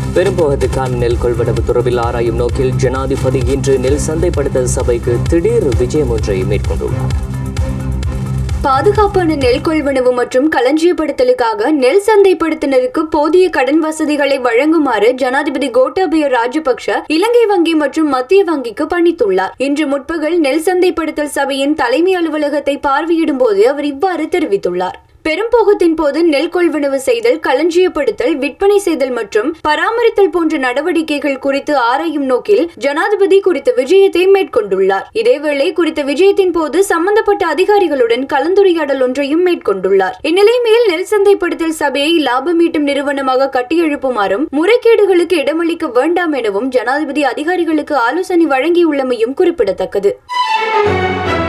பெரும்போகத்துக்கான நெல் கொள்வனவு தொடர்பில் ஆராயும் நோக்கில் ஜனாதிபதி இன்று நெல் சந்தைப்படுத்தல் சபைக்கு திடீர் விஜயம் ஒன்றை மேற்கொண்டுள்ளார் பாதுகாப்பான நெல் கொள்வனவு மற்றும் களஞ்சியப்படுத்தலுக்காக நெல் சந்தைப்படுத்தினருக்கு போதிய கடன் வசதிகளை வழங்குமாறு ஜனாதிபதி கோட்டாபய ராஜபக்ஷ இலங்கை வங்கி மற்றும் மத்திய வங்கிக்கு பணித்துள்ளார் இன்று முற்பகல் நெல் சந்தைப்படுத்தல் சபையின் தலைமை அலுவலகத்தை பார்வையிடும் போது அவர் இவ்வாறு தெரிவித்துள்ளார் பெரும்போகத்தின் போது நெல் கொள்வனவு செய்தல் களஞ்சியப்படுத்தல் விற்பனை செய்தல் மற்றும் பராமரித்தல் போன்ற நடவடிக்கைகள் குறித்து ஆராயும் நோக்கில் ஜனாதிபதி குறித்த விஜயத்தை மேற்கொண்டுள்ளார் இதேவேளை குறித்த விஜயத்தின் போது சம்பந்தப்பட்ட அதிகாரிகளுடன் கலந்துரையாடல் ஒன்றையும் மேற்கொண்டுள்ளார் இந்நிலைமையில் நெல் சந்தைப்படுத்தல் சபையை லாபம் ஈட்டும் நிறுவனமாக கட்டியெழுப்புமாறும் முறைகேடுகளுக்கு இடமளிக்க வேண்டாம் எனவும் ஜனாதிபதி அதிகாரிகளுக்கு ஆலோசனை வழங்கியுள்ளமையும் குறிப்பிடத்தக்கது